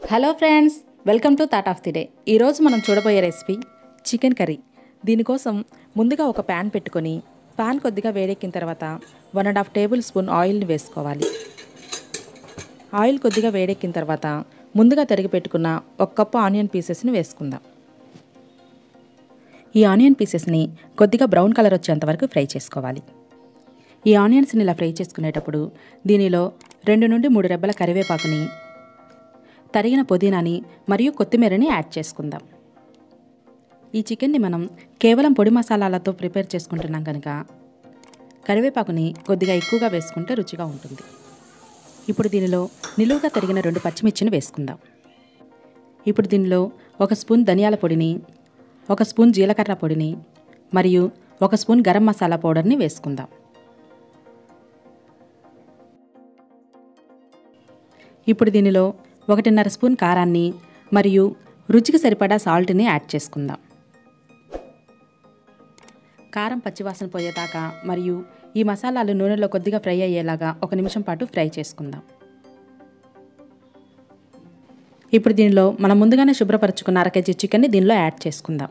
hello friends welcome to thought of the day ఈరోజు మనం చూడబోయే రెసిపీ చికెన్ కర్రీ దీనికోసం ముందుగా ఒక ప్యాన్ పెట్టుకొని ప్యాన్ కొద్దిగా వేడెక్కిన తర్వాత one and half tablespoon ఆయిల్ని వేసుకోవాలి ఆయిల్ కొద్దిగా వేడెక్కిన తర్వాత ముందుగా తరిగి పెట్టుకున్న ఒక కప్పు ఆనియన్ పీసెస్ని వేసుకుందాం ఈ ఆనియన్ పీసెస్ని కొద్దిగా బ్రౌన్ కలర్ వచ్చేంత వరకు ఫ్రై చేసుకోవాలి ఈ ఆనియన్స్ని ఇలా ఫ్రై చేసుకునేటప్పుడు దీనిలో రెండు నుండి మూడు రెబ్బల కరివేపాకుని తరిగిన పుదీనాని మరియు కొత్తిమీరని యాడ్ చేసుకుందాం ఈ చికెన్ని మనం కేవలం పొడి మసాలాలతో ప్రిపేర్ చేసుకుంటున్నాం కనుక కరివేపాకుని కొద్దిగా ఎక్కువగా వేసుకుంటే రుచిగా ఉంటుంది ఇప్పుడు దీనిలో నిలువుగా తరిగిన రెండు పచ్చిమిర్చిని వేసుకుందాం ఇప్పుడు దీనిలో ఒక స్పూన్ ధనియాల పొడిని ఒక స్పూన్ జీలకర్ర పొడిని మరియు ఒక స్పూన్ గరం మసాలా పౌడర్ని వేసుకుందాం ఇప్పుడు దీనిలో ఒకటిన్నర స్పూన్ కారాన్ని మరియు రుచికి సరిపడా సాల్ట్ని యాడ్ చేసుకుందాం కారం పచ్చివాసన పోయేదాకా మరియు ఈ మసాలాలు నూనెలో కొద్దిగా ఫ్రై అయ్యేలాగా ఒక నిమిషం పాటు ఫ్రై చేసుకుందాం ఇప్పుడు దీనిలో మనం ముందుగానే శుభ్రపరచుకున్న అర కేజీ చికెన్ని దీనిలో యాడ్ చేసుకుందాం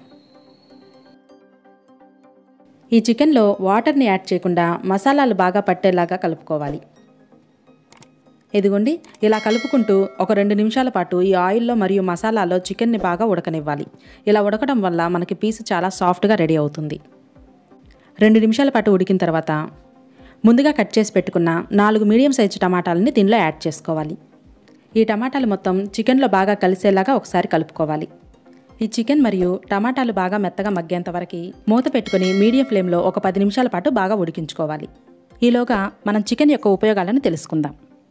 ఈ చికెన్లో వాటర్ని యాడ్ చేయకుండా మసాలాలు బాగా పట్టేలాగా కలుపుకోవాలి ఇదిగోండి ఇలా కలుపుకుంటూ ఒక రెండు నిమిషాల పాటు ఈ ఆయిల్లో మరియు మసాలాలో చికెన్ని బాగా ఉడకనివ్వాలి ఇలా ఉడకడం వల్ల మనకి పీస్ చాలా సాఫ్ట్గా రెడీ అవుతుంది రెండు నిమిషాల పాటు ఉడికిన తర్వాత ముందుగా కట్ చేసి పెట్టుకున్న నాలుగు మీడియం సైజు టమాటాలని దీనిలో యాడ్ చేసుకోవాలి ఈ టమాటాలు మొత్తం చికెన్లో బాగా కలిసేలాగా ఒకసారి కలుపుకోవాలి ఈ చికెన్ మరియు టమాటాలు బాగా మెత్తగా మగ్గేంత వరకు మూత పెట్టుకుని మీడియం ఫ్లేమ్లో ఒక పది నిమిషాల పాటు బాగా ఉడికించుకోవాలి ఈలోగా మనం చికెన్ యొక్క ఉపయోగాలను తెలుసుకుందాం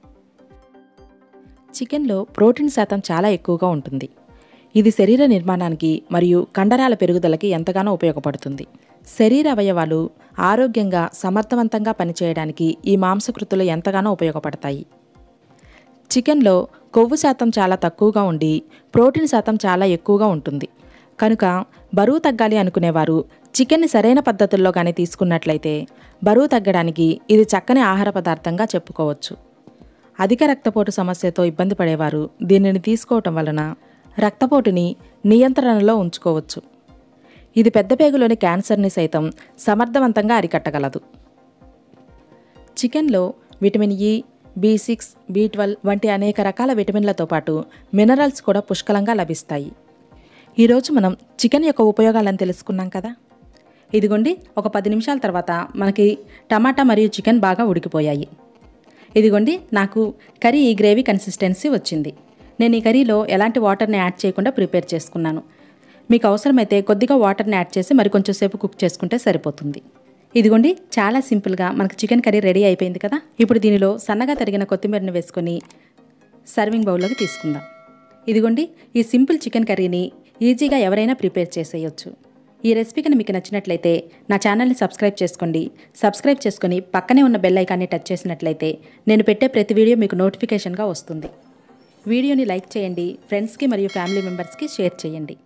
చికెన్లో ప్రోటీన్ శాతం చాలా ఎక్కువగా ఉంటుంది ఇది శరీర నిర్మాణానికి మరియు కండరాల పెరుగుదలకి ఎంతగానో ఉపయోగపడుతుంది శరీర అవయవాలు ఆరోగ్యంగా సమర్థవంతంగా పనిచేయడానికి ఈ మాంసకృతులు ఎంతగానో ఉపయోగపడతాయి చికెన్లో కొవ్వు శాతం చాలా తక్కువగా ఉండి ప్రోటీన్ శాతం చాలా ఎక్కువగా ఉంటుంది కనుక బరువు తగ్గాలి అనుకునేవారు చికెన్ని సరైన పద్ధతుల్లో కానీ తీసుకున్నట్లయితే బరువు తగ్గడానికి ఇది చక్కని ఆహార పదార్థంగా చెప్పుకోవచ్చు అధిక రక్తపోటు సమస్యతో ఇబ్బంది పడేవారు దీనిని తీసుకోవటం వలన రక్తపోటుని నియంత్రణలో ఉంచుకోవచ్చు ఇది పెద్ద పేగులోని క్యాన్సర్ని సైతం సమర్థవంతంగా అరికట్టగలదు చికెన్లో vitamin E B six B twelve వంటి అనేక రకాల విటమిన్లతో పాటు మినరల్స్ కూడా పుష్కలంగా లభిస్తాయి ఈరోజు మనం చికెన్ యొక్క ఉపయోగాలను తెలుసుకున్నాం కదా ఇదిగోండి ఒక పది నిమిషాల తర్వాత మనకి టమాటా మరియు చికెన్ బాగా ఉడికిపోయాయి ఇదిగోండి నాకు కర్రీ ఈ గ్రేవీ కన్సిస్టెన్సీ వచ్చింది నేను ఈ కర్రీలో ఎలాంటి వాటర్ని యాడ్ చేయకుండా ప్రిపేర్ చేసుకున్నాను మీకు అవసరమైతే కొద్దిగా వాటర్ని యాడ్ చేసి మరి కొంచెం సేపు కుక్ చేసుకుంటే సరిపోతుంది ఇదిగోండి చాలా సింపుల్గా మనకు చికెన్ కర్రీ రెడీ అయిపోయింది కదా ఇప్పుడు దీనిలో సన్నగా తరిగిన కొత్తిమీరని వేసుకొని సర్వింగ్ బౌల్లోకి తీసుకుందాం ఇదిగోండి ఈ సింపుల్ చికెన్ కర్రీని ఈజీగా ఎవరైనా ప్రిపేర్ చేసేయచ్చు ఈ రెసిపీ కనుక మీకు నచ్చినట్లయితే నా ఛానల్ని సబ్స్క్రైబ్ చేసుకోండి సబ్స్క్రైబ్ చేసుకొని పక్కనే ఉన్న బెల్ ఐకాన్ని టచ్ చేసినట్లయితే నేను పెట్టే ప్రతి వీడియో మీకు నోటిఫికేషన్గా వస్తుంది వీడియోని లైక్ చేయండి ఫ్రెండ్స్కి మరియు ఫ్యామిలీ మెంబర్స్కి షేర్ చేయండి